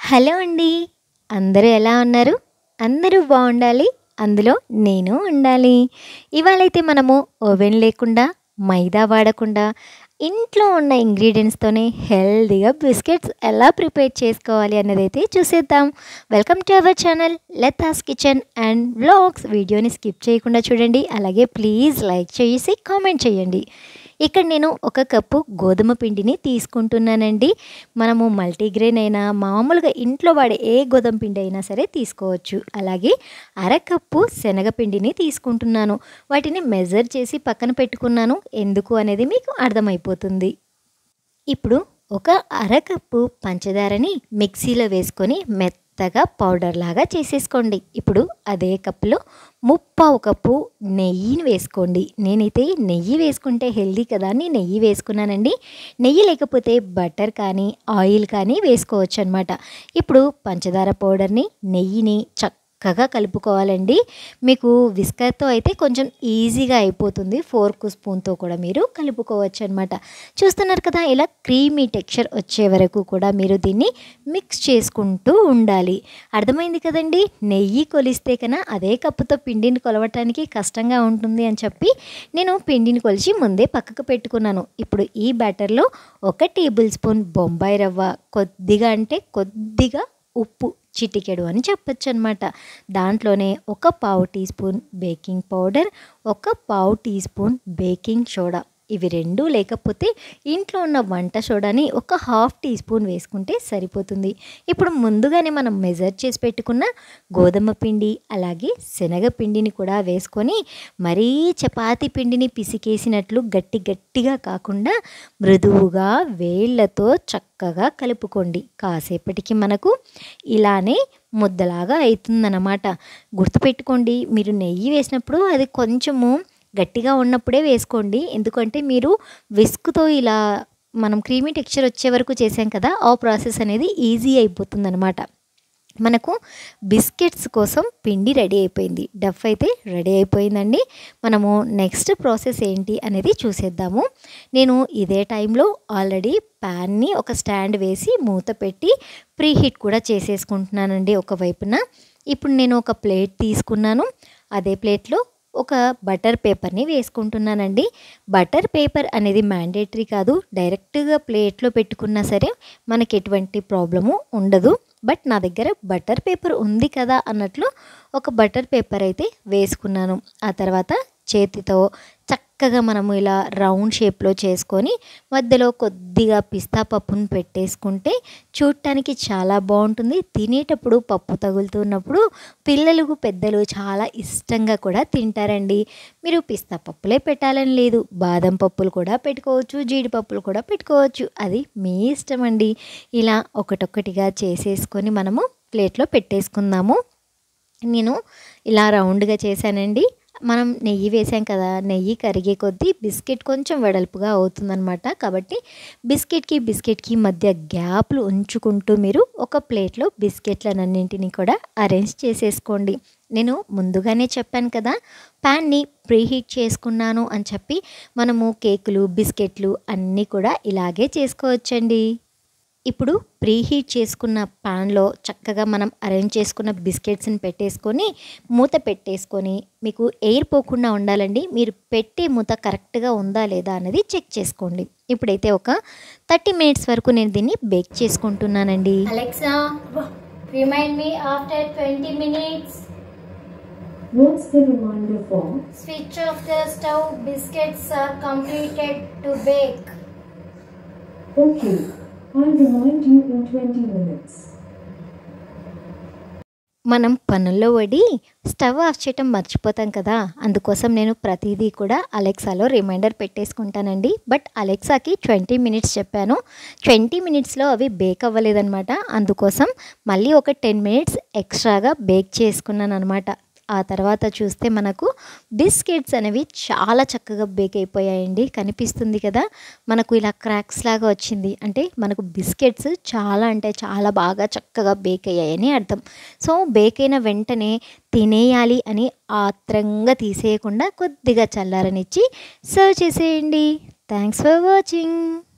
Hello అండి అందరూ ఎలా ఉన్నారు అందరూ బాగుండాలి అందులో నేను ఉండాలి ఇవాళైతే మనము ఓవెన్ లేకుండా మైదా వాడకుండా ఇంట్లో ఉన్న ఇంగ్రీడియంట్స్తోనే హెల్తీగా బిస్కెట్స్ ఎలా ప్రిపేర్ చేసుకోవాలి అన్నది అయితే చూసేద్దాం welcome to our channel Latha's kitchen and vlogs వీడియోని స్కిప్ చేయకుండా చూడండి అలాగే ప్లీజ్ లైక్ చేసి కామెంట్ చేయండి ఇక్కడ నేను ఒక కప్పు గోధుమ పిండిని తీసుకుంటున్నానండి మనము మల్టీగ్రెయిన్ అయినా మామూలుగా ఇంట్లో వాడే ఏ గోధుమ పిండి అయినా సరే తీసుకోవచ్చు అలాగే అరకప్పు శనగపిండిని తీసుకుంటున్నాను వాటిని మెజర్ చేసి పక్కన పెట్టుకున్నాను ఎందుకు అనేది మీకు అర్థమైపోతుంది ఇప్పుడు ఒక అరకప్పు పంచదారని మిక్సీలో వేసుకొని మెత్తగా పౌడర్ లాగా చేసేసుకోండి ఇప్పుడు అదే కప్పులో ముప్పావు కప్పు నెయ్యిని వేసుకోండి నేనైతే నెయ్యి వేసుకుంటే హెల్దీ కదా అని నెయ్యి వేసుకున్నానండి నెయ్యి లేకపోతే బటర్ కానీ ఆయిల్ కానీ వేసుకోవచ్చు అనమాట ఇప్పుడు పంచదార పౌడర్ని నెయ్యిని చక్క చక్కగా కలుపుకోవాలండి మీకు విస్కర్తో అయితే కొంచెం ఈజీగా అయిపోతుంది ఫోర్క్ స్పూన్తో కూడా మీరు కలుపుకోవచ్చు అనమాట చూస్తున్నారు కదా ఇలా క్రీమీ టెక్స్చర్ వచ్చే వరకు కూడా మీరు దీన్ని మిక్స్ చేసుకుంటూ ఉండాలి అర్థమైంది కదండి నెయ్యి కొలిస్తే కన్నా అదే కప్పుతో పిండిని కొలవటానికి కష్టంగా ఉంటుంది అని చెప్పి నేను పిండిని కొలిచి ముందే పక్కకు పెట్టుకున్నాను ఇప్పుడు ఈ బ్యాటర్లో ఒక టేబుల్ స్పూన్ బొంబాయి రవ్వ కొద్దిగా అంటే కొద్దిగా ఉప్పు చిటికెడు అని చెప్పొచ్చు అనమాట దాంట్లోనే ఒక పావు టీ స్పూన్ బేకింగ్ పౌడర్ ఒక పావు టీ స్పూన్ బేకింగ్ సోడా ఇవి రెండూ లేకపోతే ఇంట్లో ఉన్న వంట సోడాని ఒక హాఫ్ టీ స్పూన్ వేసుకుంటే సరిపోతుంది ఇప్పుడు ముందుగానే మనం మెజర్ చేసి పెట్టుకున్న గోధుమ పిండి అలాగే శనగ పిండిని కూడా వేసుకొని మరీ చపాతి పిండిని పిసికేసినట్లు గట్టి గట్టిగా కాకుండా మృదువుగా వేళ్లతో చక్కగా కలుపుకోండి కాసేపటికి మనకు ఇలానే ముద్దలాగా అవుతుందన్నమాట గుర్తుపెట్టుకోండి మీరు నెయ్యి వేసినప్పుడు అది కొంచెము గట్టిగా ఉన్నప్పుడే వేసుకోండి ఎందుకంటే మీరు విస్క్తో ఇలా మనం క్రీమీ టెక్స్చర్ వచ్చే వరకు చేసాం కదా ఆ ప్రాసెస్ అనేది ఈజీ అయిపోతుందన్నమాట మనకు బిస్కెట్స్ కోసం పిండి రెడీ అయిపోయింది డఫ్ అయితే రెడీ అయిపోయిందండి మనము నెక్స్ట్ ప్రాసెస్ ఏంటి అనేది చూసేద్దాము నేను ఇదే టైంలో ఆల్రెడీ ప్యాన్ని ఒక స్టాండ్ వేసి మూత పెట్టి ప్రీ హీట్ కూడా చేసేసుకుంటున్నానండి ఒకవైపున ఇప్పుడు నేను ఒక ప్లేట్ తీసుకున్నాను అదే ప్లేట్లో ఒక బటర్ పేపర్ని వేసుకుంటున్నానండి బటర్ పేపర్ అనేది మ్యాండేటరీ కాదు డైరెక్ట్గా ప్లేట్లో పెట్టుకున్నా సరే మనకి ఎటువంటి ప్రాబ్లము ఉండదు బట్ నా దగ్గర బటర్ పేపర్ ఉంది కదా అన్నట్లు ఒక బటర్ పేపర్ అయితే వేసుకున్నాను ఆ తర్వాత చేతితో చక్కగా మనము ఇలా రౌండ్ షేప్లో చేసుకొని మధ్యలో కొద్దిగా పిస్తా పప్పును పెట్టేసుకుంటే చూడటానికి చాలా బాగుంటుంది తినేటప్పుడు పప్పు తగులుతున్నప్పుడు పిల్లలు పెద్దలు చాలా ఇష్టంగా కూడా తింటారండి మీరు పిస్తా పప్పులే పెట్టాలని లేదు బాదం పప్పులు కూడా పెట్టుకోవచ్చు జీడిపప్పులు కూడా పెట్టుకోవచ్చు అది మీ ఇష్టం అండి ఇలా ఒకటొక్కటిగా చేసేసుకొని మనము ప్లేట్లో పెట్టేసుకుందాము నేను ఇలా రౌండ్గా చేశానండి మనం నెయ్యి వేసాం కదా నెయ్యి కరిగే కొద్దీ బిస్కెట్ కొంచెం వెడల్పుగా అవుతుందన్నమాట కాబట్టి బిస్కెట్కి బిస్కెట్కి మధ్య గ్యాప్లు ఉంచుకుంటూ మీరు ఒక ప్లేట్లో బిస్కెట్లనన్నింటినీ కూడా అరేంజ్ చేసేసుకోండి నేను ముందుగానే చెప్పాను కదా ప్యాన్ని ప్రీహీట్ చేసుకున్నాను అని చెప్పి మనము కేకులు బిస్కెట్లు అన్నీ కూడా ఇలాగే చేసుకోవచ్చండి ఇప్పుడు ప్రీహీట్ చేసుకున్న ప్యాన్లో చక్కగా మనం అరేంజ్ చేసుకున్న బిస్కెట్స్ని పెట్టేసుకొని మూత పెట్టేసుకొని మీకు ఎయిర్ పోకుండా ఉండాలండి మీరు పెట్టే మూత కరెక్ట్గా ఉందా లేదా అనేది చెక్ చేసుకోండి ఇప్పుడైతే ఒక థర్టీ మినిట్స్ వరకు నేను దీన్ని బేక్ చేసుకుంటున్నానండి Alexa remind me after twenty minutes What's the reminder for? Switch off the stove biscuits are completed to bake Okay, I'll remind you in 20 minutes. మనం పనుల్లో పడి స్టవ్ ఆఫ్ చేయటం మర్చిపోతాం కదా అందుకోసం నేను ప్రతిదీ కూడా అలెక్సాలో రిమైండర్ పెట్టేసుకుంటానండి బట్ అలెక్సాకి ట్వంటీ మినిట్స్ చెప్పాను ట్వంటీ మినిట్స్లో అవి బేక్ అవ్వలేదన్నమాట అందుకోసం మళ్ళీ ఒక టెన్ మినిట్స్ ఎక్స్ట్రాగా బేక్ చేసుకున్నాను అనమాట ఆ తర్వాత చూస్తే మనకు బిస్కెట్స్ అనేవి చాలా చక్కగా బేక్ అయిపోయాయండి కనిపిస్తుంది కదా మనకు ఇలా క్రాక్స్ లాగా వచ్చింది అంటే మనకు బిస్కెట్స్ చాలా అంటే చాలా బాగా చక్కగా బేక్ అయ్యాయని అర్థం సో బేక్ అయిన వెంటనే తినేయాలి అని ఆత్రంగా తీసేయకుండా కొద్దిగా చల్లారనిచ్చి సర్వ్ చేసేయండి థ్యాంక్స్ ఫర్ వాచింగ్